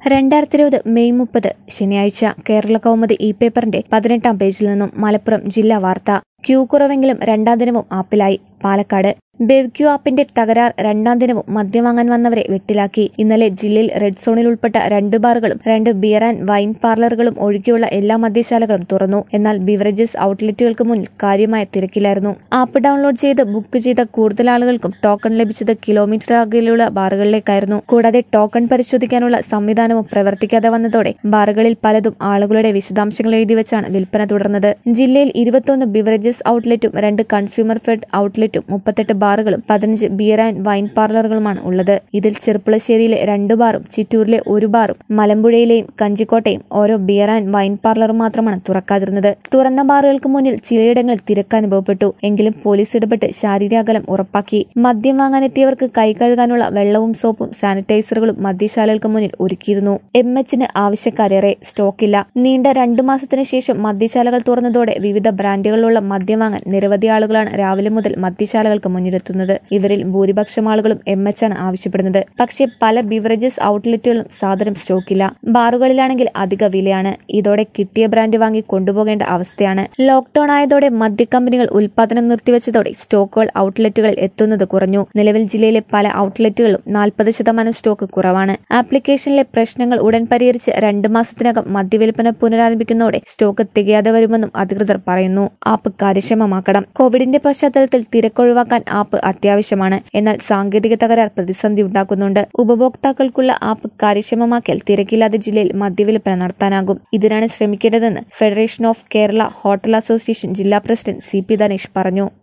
രണ്ടായിരത്തി ഇരുപത് മെയ് മുപ്പത് ശനിയാഴ്ച കേരള കൗമുദി ഇ പേപ്പറിന്റെ പതിനെട്ടാം പേജിൽ നിന്നും മലപ്പുറം ജില്ലാ വാർത്ത ക്യൂ കുറവെങ്കിലും രണ്ടാം ദിനവും ആപ്പിലായി പാലക്കാട് ബെവ്ക്യൂ ആപ്പിന്റെ തകരാർ രണ്ടാം ദിനവും മദ്യം വാങ്ങാൻ വന്നവരെ വെട്ടിലാക്കി ഇന്നലെ ജില്ലയിൽ റെഡ് സോണിൽ ഉൾപ്പെട്ട രണ്ട് ബാറുകളും രണ്ട് ബിയർ ആൻഡ് വൈൻ പാർലറുകളും ഒഴികെയുള്ള എല്ലാ മദ്യശാലകളും തുറന്നു എന്നാൽ ബിവറേജസ് ഔട്ട്ലെറ്റുകൾക്ക് മുന്നിൽ കാര്യമായ തിരക്കിലായിരുന്നു ആപ്പ് ഡൗൺലോഡ് ചെയ്ത് ബുക്ക് ചെയ്ത കൂടുതൽ ആളുകൾക്കും ടോക്കൺ ലഭിച്ചത് കിലോമീറ്റർ അകലെയുള്ള ബാറുകളിലേക്കായിരുന്നു കൂടാതെ ടോക്കൺ പരിശോധിക്കാനുള്ള സംവിധാനവും പ്രവർത്തിക്കാതെ വന്നതോടെ ബാറുകളിൽ പലതും ആളുകളുടെ വിശദാംശങ്ങൾ എഴുതി വെച്ചാണ് വിൽപ്പന തുടർന്നത് ജില്ലയിൽ ഇരുപത്തൊന്ന് ബിവറേജസ് ഔട്ട്ലെറ്റും രണ്ട് കൺസ്യൂമർ ഫെഡ് ഔട്ട്ലെറ്റും മുപ്പത്തെട്ട് ബാറുകളും പതിനഞ്ച് ബിയർ ആൻഡ് വൈൻ പാർലറുകളുമാണ് ഉള്ളത് ഇതിൽ ചെറുപ്പുളശ്ശേരിയിലെ രണ്ട് ബാറും ചിറ്റൂരിലെ ഒരു ബാറും മലമ്പുഴയിലെയും കഞ്ചിക്കോട്ടയും ഓരോ ബിയർ ആൻഡ് വൈൻ പാർലറും മാത്രമാണ് തുറക്കാതിരുന്നത് തുറന്ന ബാറുകൾക്ക് മുന്നിൽ ചിലയിടങ്ങളിൽ തിരക്ക് അനുഭവപ്പെട്ടു എങ്കിലും പോലീസ് ഇടപെട്ട് ശാരീരിക അകലം ഉറപ്പാക്കി മദ്യം വാങ്ങാനെത്തിയവർക്ക് കൈ കഴുകാനുള്ള വെള്ളവും സോപ്പും സാനിറ്റൈസറുകളും മദ്യശാലകൾക്ക് മുന്നിൽ ഒരുക്കിയിരുന്നു എം എച്ചിന് ആവശ്യക്കാരേറെ സ്റ്റോക്കില്ല നീണ്ട രണ്ടു മാസത്തിനു ശേഷം മദ്യശാലകൾ തുറന്നതോടെ വിവിധ ബ്രാൻഡുകളിലുള്ള മദ്യം വാങ്ങാൻ നിരവധി ആളുകളാണ് രാവിലെ മുതൽ മദ്യശാലകൾക്ക് മുന്നിലെത്തുന്നത് ഇവരിൽ ഭൂരിപക്ഷം ആളുകളും എം എച്ച് ആണ് ആവശ്യപ്പെടുന്നത് പക്ഷേ പല ബിവറേജസ് ഔട്ട്ലെറ്റുകളും സാധനം സ്റ്റോക്കില്ല ബാറുകളിലാണെങ്കിൽ അധിക വിലയാണ് ഇതോടെ കിട്ടിയ ബ്രാൻഡ് വാങ്ങി കൊണ്ടുപോകേണ്ട അവസ്ഥയാണ് ലോക്ഡൌൺ ആയതോടെ മദ്യക്കമ്പനികൾ ഉൽപാദനം നിർത്തിവെച്ചതോടെ സ്റ്റോക്കുകൾ ഔട്ട്ലെറ്റുകളിൽ എത്തുന്നത് കുറഞ്ഞു നിലവിൽ ജില്ലയിലെ പല ഔട്ട്ലെറ്റുകളിലും നാൽപ്പത് ശതമാനം സ്റ്റോക്ക് കുറവാണ് ആപ്ലിക്കേഷനിലെ പ്രശ്നങ്ങൾ ഉടൻ പരിഹരിച്ച് രണ്ട് മാസത്തിനകം മദ്യവിൽപ്പന പുനരാരംഭിക്കുന്നതോടെ സ്റ്റോക്ക് തികയാതെ വരുമെന്നും അധികൃതർ പറയുന്നു ആപ്പ് കാര്യക്ഷമമാക്കണം കോവിഡിന്റെ പശ്ചാത്തലത്തിൽ തിരക്കൊഴിവാക്കാൻ ആപ്പ് അത്യാവശ്യമാണ് എന്നാൽ സാങ്കേതിക തകരാർ പ്രതിസന്ധി ഉണ്ടാക്കുന്നുണ്ട് ഉപഭോക്താക്കൾക്കുള്ള ആപ്പ് കാര്യക്ഷമമാക്കിയാൽ തിരക്കില്ലാതെ ജില്ലയിൽ മദ്യവിൽപ്പന നടത്താനാകും ഇതിനാണ് ശ്രമിക്കേണ്ടതെന്ന് federation of Kerala hotel association ജില്ലാ പ്രസിഡന്റ് സി പി ധനേഷ് പറഞ്ഞു